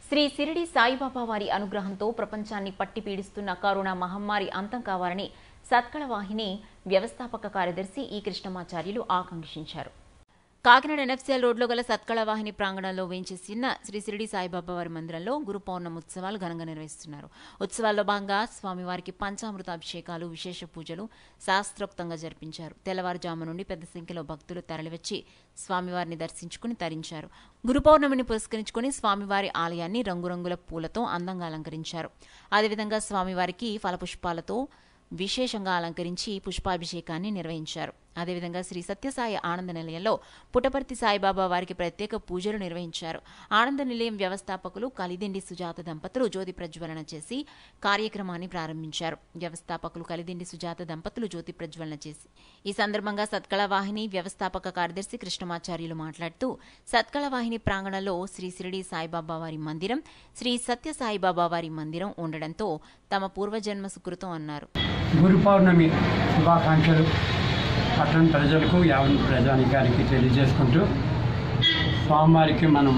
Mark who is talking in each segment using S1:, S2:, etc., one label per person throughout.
S1: శ్రీ సిరిడి సాయిబాబా వారి అనుగ్రహంతో ప్రపంచాన్ని పట్టి పీడిస్తున్న కరోనా మహమ్మారి అంతం కావాలని సత్కళ వాహిని వ్యవస్థాపక కార్యదర్శి ఈ కృష్ణమాచార్యులు ఆకాంక్షించారు కాకినాడ ఎన్ఎఫ్సీఎల్ రోడ్లో గల సత్కళ వాహిని ప్రాంగణంలో వేయించేసిన శ్రీ సిరిడి సాయిబాబా వారి మందిరంలో గురు పౌర్ణమి ఉత్సవాలు ఘనంగా నిర్వహిస్తున్నారు ఉత్సవాల్లో భాగంగా స్వామివారికి పంచామృత అభిషేకాలు విశేష పూజలు శాస్త్రోక్తంగా జరిపించారు తెల్లవారుజాము నుండి పెద్ద సంఖ్యలో భక్తులు తరలివచ్చి స్వామివారిని దర్శించుకుని తరించారు గురు పౌర్ణమిని పురస్కరించుకుని స్వామివారి ఆలయాన్ని రంగురంగుల పూలతో అందంగా అలంకరించారు అదేవిధంగా స్వామివారికి ఫలపుష్పాలతో విశేషంగా అలంకరించి పుష్పాభిషేకాన్ని నిర్వహించారు అదేవిధంగా శ్రీ సత్యసాయి ఆనంద నిలయంలో పుటపర్తి సాయిబాబా వారికి ప్రత్యేక పూజలు నిర్వహించారు ఆనంద నిలయం వ్యవస్థాపకులు కలిదిండి సుజాత దంపతులు జ్యోతి ప్రజ్వలన చేసి కార్యక్రమాన్ని ప్రారంభించారు వ్యవస్థాపకులు కలిదిండి సుజాత దంపతులు జ్యోతి ప్రజ్వలన చేసి ఈ సందర్భంగా సత్కళ వాహిని వ్యవస్థాపక కార్యదర్శి కృష్ణమాచార్యులు మాట్లాడుతూ సత్కళ వాహిని ప్రాంగణంలో శ్రీ సిరిడి సాయిబాబా వారి మందిరం శ్రీ సత్య సాయిబాబా వారి మందిరం ఉండడంతో తమ పూర్వజన్మ సుకృతం అన్నారు
S2: గురు పౌర్ణమి శుభాకాంక్షలు పట్టణ ప్రజలకు యావన్ ప్రజానికానికి తెలియజేసుకుంటూ స్వామివారికి మనం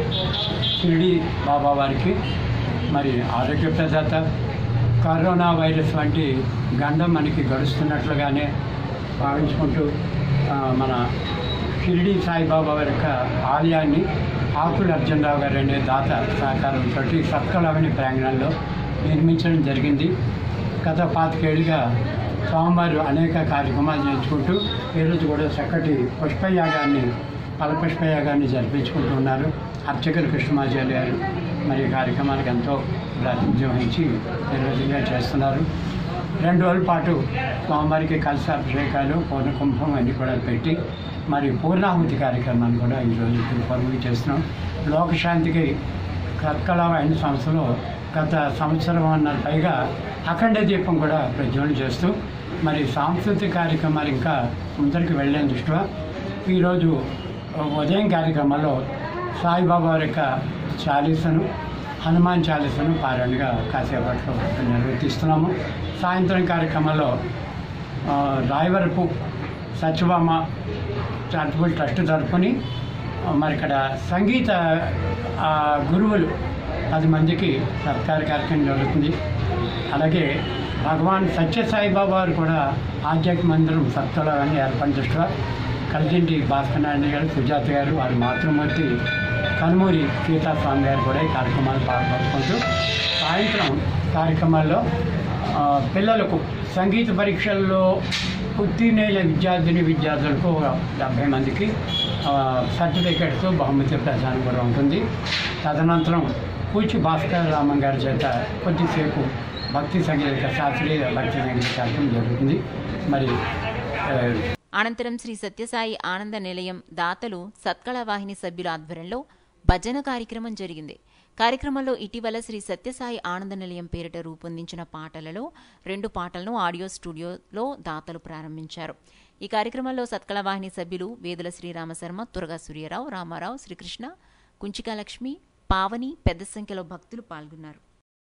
S2: షిరిడి బాబా వారికి మరి ఆరోగ్య ప్రదాత కరోనా వైరస్ వంటి గండం మనకి గడుస్తున్నట్లుగానే భావించుకుంటూ ఆ, మన షిరిడి సాయిబాబా వారి యొక్క ఆలయాన్ని ఆకుల అర్జునరావు గారు అనే దాత సహకారంతో సత్కళవని ప్రాంగణంలో నిర్మించడం జరిగింది గత పాతికేళ్ళుగా స్వామివారు అనేక కార్యక్రమాలు చేయించుకుంటూ ఈరోజు కూడా చక్కటి పుష్పయాగాన్ని ఫలపుష్పయాగాన్ని జరిపించుకుంటూ ఉన్నారు అర్చకులు కృష్ణమాచార్య గారు మరి ఈ కార్యక్రమానికి ఎంతో ప్రాతినిధ్యం వహించి నిర్వచనంగా చేస్తున్నారు రెండు రోజుల పాటు స్వామివారికి కలిసి అభిషేకాలు పూర్ణ కుంభం అన్నీ కూడా పెట్టి మరి పూర్ణాహుతి కార్యక్రమాన్ని కూడా ఈరోజు పరుగులు చేస్తున్నాం లోకశాంతికి కర్కళ అయిన సంస్థలో గత సంవత్సరం అన్నర పైగా అఖండ దీపం కూడా ప్రజ్వలన చేస్తూ మరి సాంస్కృతిక కార్యక్రమాలు ఇంకా ముందరికి వెళ్ళలేని దృష్ట్యా ఈరోజు ఉదయం కార్యక్రమంలో సాయిబాబా వారి యొక్క చాలీసను హనుమాన్ చాలీసను పారాయణగా కాసేపట్లో నిర్వర్తిస్తున్నాము సాయంత్రం కార్యక్రమంలో ఆ, రాయవరపు సత్యభామ చారిటబుల్ ట్రస్ట్ తరఫుని ఆ, మరి ఇక్కడ సంగీత ఆ, గురువులు పది మందికి సత్కార కార్యక్రమం జరుగుతుంది అలాగే భగవాన్ సత్యసాయిబాబా వారు కూడా ఆధ్యాత్మిక మందిరం సత్తుల అని ఏర్పాటు చేస్తున్నారు కలిజింటి భాస్కర్ నారాయణ గారు సుజాత గారు వారి మాతృమూర్తి కనుమూరి సీతాస్వామి గారు కూడా ఈ కార్యక్రమాలు పాల్పంచుకుంటూ సాయంత్రం కార్యక్రమాల్లో ఆ, పిల్లలకు సంగీత పరీక్షల్లో ఉత్తీర్ణైన విద్యార్థిని విద్యార్థులకు ఒక డెబ్బై మందికి ఆ, సర్టిఫికెట్స్ బహుమతి ప్రదానం కూడా ఉంటుంది తదనంతరం పూచి భాస్కర్ రామన్ గారి చేత కొద్దిసేపు భక్తి సంగీత శాస్త్రీయ భక్తి సంగీత కార్యక్రమం జరుగుతుంది మరి ఆ,
S1: అనంతరం శ్రీ సత్యసాయి ఆనంద నిలయం దాతలు సత్కళ వాహిని సభ్యుల ఆధ్వర్యంలో భజన కార్యక్రమం జరిగింది కార్యక్రమంలో ఇటీవల శ్రీ సత్యసాయి ఆనంద నిలయం పేరిట రూపొందించిన పాటలలో రెండు పాటలను ఆడియో స్టూడియోలో దాతలు ప్రారంభించారు ఈ కార్యక్రమంలో సత్కళ వాహిని సభ్యులు వేదుల శ్రీరామశర్మ తురగా సూర్యరావు రామారావు శ్రీకృష్ణ కుంచికా లక్ష్మి పావని పెద్ద సంఖ్యలో భక్తులు పాల్గొన్నారు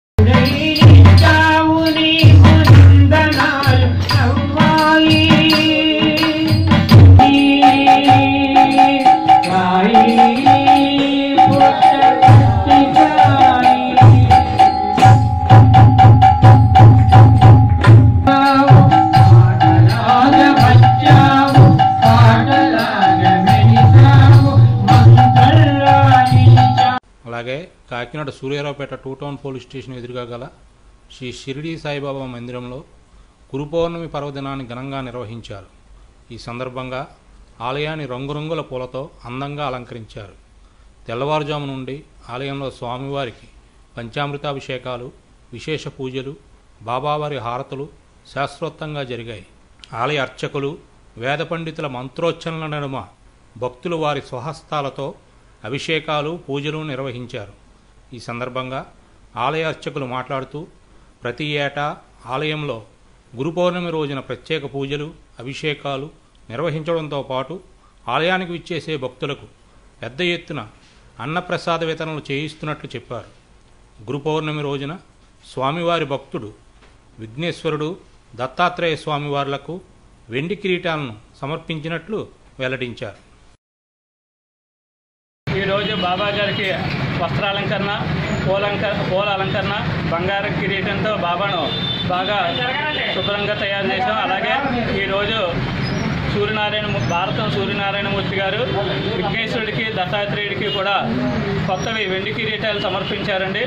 S3: అలాగే Kakinada Suryaraopeta two town police station ఎదురుగా గల శ్రీ షిరిడి సాయిబాబా మందిరంలో గురు పౌర్ణమి పర్వదినాన్ని ఘనంగా నిర్వహించారు ఈ సందర్భంగా ఆలయాన్ని రంగురంగుల పూలతో అందంగా అలంకరించారు తెల్లవారుజాము నుండి ఆలయంలో స్వామివారికి పంచామృతాభిషేకాలు విశేష పూజలు బాబావారి హారతులు శాస్త్రోక్తంగా జరిగాయి ఆలయ అర్చకులు వేద పండితుల మంత్రోచ్చరణల నడుమ భక్తులు వారి స్వహస్తాలతో అభిషేకాలు పూజలు నిర్వహించారు ఈ సందర్భంగా ఆలయ అర్చకులు మాట్లాడుతూ ప్రతి ఏటా ఆలయంలో గురు పౌర్ణమి రోజున ప్రత్యేక పూజలు అభిషేకాలు నిర్వహించడంతో పాటు ఆలయానికి విచ్చేసే భక్తులకు పెద్ద ఎత్తున అన్నప్రసాద వితరణలు చేయిస్తున్నట్లు చెప్పారు గురు పౌర్ణమి రోజున స్వామివారి భక్తుడు విఘ్నేశ్వరుడు దత్తాత్రేయ స్వామివార్లకు వెండి కిరీటాలను సమర్పించినట్లు వెల్లడించారు
S4: ఈరోజు బాబా గారికి వస్త్రాలంకరణ పూలంక పూల అలంకరణ బంగారు కిరీటంతో బాబాను బాగా శుభ్రంగా తయారు చేసాం అలాగే ఈరోజు సూర్యనారాయణ ము- భారతం సూర్యనారాయణమూర్తి గారు విఘ్నేశ్వరుడికి దత్తాత్రేయుడికి కూడా కొత్తవి వెండి కిరీటాలు సమర్పించారండి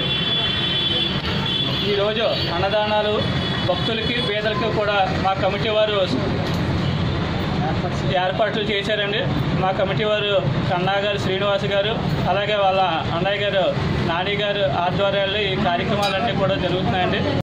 S4: ఈరోజు అన్నదానాలు భక్తులకి పేదలకి కూడా మా కమిటీ వారు ఏర్పాట్లు చేశారండి మా కమిటీ వారు కన్నా గారు శ్రీనివాస్ గారు అలాగే వాళ్ళ అన్నయ్య గారు నాని గారు ఆధ్వర్యాల్లో ఈ కార్యక్రమాలన్నీ కూడా జరుగుతున్నాయండి